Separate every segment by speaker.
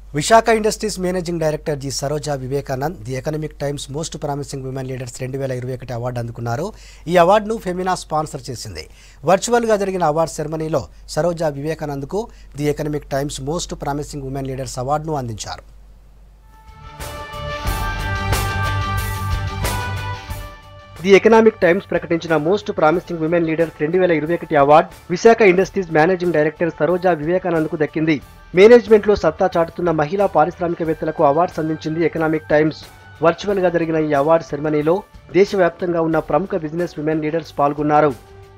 Speaker 1: Visakha Industries managing director G Saroja Vivekanand the Economic Times most promising women leaders రెండు వేల ఇరవై ఒకటి అవార్డు అందుకున్నారు ఈ అవార్డును ఫెమినా స్పాన్సర్ చేసింది వర్చువల్గా జరిగిన అవార్డు సెరమనీలో సరోజా వివేకానంద్కు the Economic Times most promising women leaders అవార్డును అందించారు ది ఎకనామిక్ టైమ్స్ ప్రకటించిన మోస్ట్ ప్రామిసింగ్ విమెన్ లీడర్స్ రెండు వేల ఇరవై ఒకటి award Visakha Industries managing director Saroja వివేకానంద్కు దక్కింది మేనేజ్మెంట్ లో సత్తా చాటుతున్న మహిళా పారిశ్రామికవేత్తలకు అవార్డ్స్ అందించింది ఎకనామిక్ టైమ్స్ వర్చువల్ గా జరిగిన ఈ అవార్డు సెరమనీలో దేశవ్యాప్తంగా ఉన్న ప్రముఖ బిజినెస్ విమెన్ లీడర్స్ పాల్గొన్నారు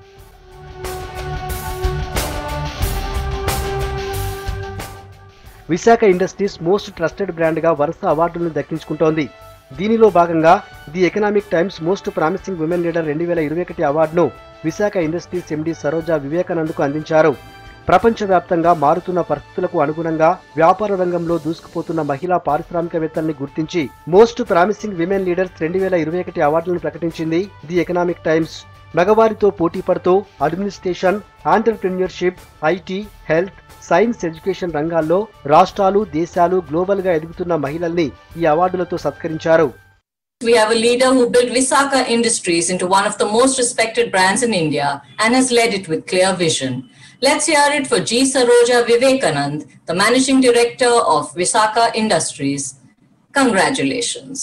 Speaker 1: విశాఖ ఇండస్ట్రీస్ మోస్ట్ ట్రస్టెడ్ బ్రాండ్గా వరుస అవార్డులను దక్కించుకుంటోంది దీనిలో భాగంగా the Economic Times most promising women leader రెండు వేల ఇరవై ఒకటి అవార్డును విశాఖ ఇండస్ట్రీస్ ఎండీ సరోజా వివేకానంద్కు అందించారు ప్రపంచవ్యాప్తంగా మారుతున్న పరిస్థితులకు అనుగుణంగా వ్యాపార రంగంలో దూసుకుపోతున్న మహిళా పారిశ్రామికవేత్తల్ని గుర్తించి మోస్ట్ ప్రామిసింగ్ విమెన్ లీడర్స్ రెండు వేల ఇరవై ఒకటి అవార్డులను ప్రకటించింది ది ఎకనామిక్ టైమ్స్ మగవారితో పోటీ పడుతూ administration entrepreneurship IT health science education రంగాల్లో రాష్ట్రాలు దేశాలు గ్లోబల్ గా ఎదుగుతున్న మహిళల్ని ఈ అవార్డులతో సత్కరించారు
Speaker 2: We have a leader who built Visakha Industries into one of the most respected brands in India and has led it with clear vision. Let's hear it for G. Saroja Vivekanand, the Managing Director of Visakha Industries. Congratulations.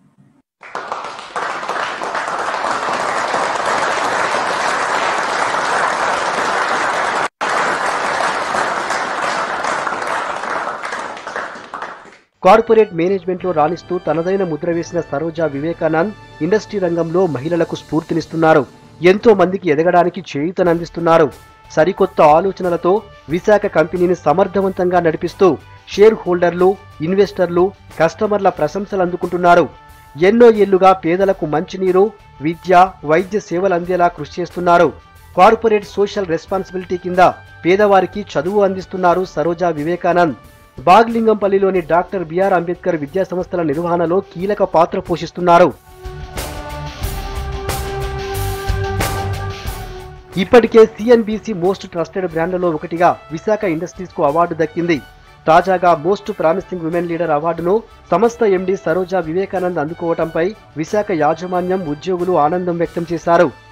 Speaker 1: Corporate management లో రాణిస్తూ తనదైన ముద్ర వేసిన Saroja Vivekanand industry రంగంలో మహిళలకు స్ఫూర్తినిస్తున్నారు ఎంతో మందికి ఎదగడానికి చేయూతనందిస్తున్నారు సరికొత్త ఆలోచనలతో విశాఖ కంపెనీని సమర్థవంతంగా నడిపిస్తూ షేర్ హోల్డర్లు ఇన్వెస్టర్లు కస్టమర్ల ప్రశంసలు అందుకుంటున్నారు ఎన్నో ఏళ్లుగా పేదలకు మంచినీరు విద్య వైద్య సేవలు అందేలా కృషి చేస్తున్నారు కార్పొరేట్ సోషల్ రెస్పాన్సిబిలిటీ కింద పేదవారికి చదువు అందిస్తున్నారు సరోజా వివేకానంద్ బాగ్లింగంపల్లిలోని డాక్టర్ బిఆర్ అంబేద్కర్ విద్యా సంస్థల నిర్వహణలో కీలక పాత్ర పోషిస్తున్నారు ఇప్పటికే సిఎన్బిసి మోస్ట్ ట్రస్టెడ్ బ్రాండ్లలో ఒకటిగా విశాఖ ఇండస్ట్రీస్ కు అవార్డు దక్కింది తాజాగా మోస్ట్ ప్రామిసింగ్ విమెన్ లీడర్ అవార్డును సంస్థ ఎండీ సరోజా వివేకానంద్ అందుకోవడంపై విశాఖ యాజమాన్యం ఉద్యోగులు ఆనందం వ్యక్తం చేశారు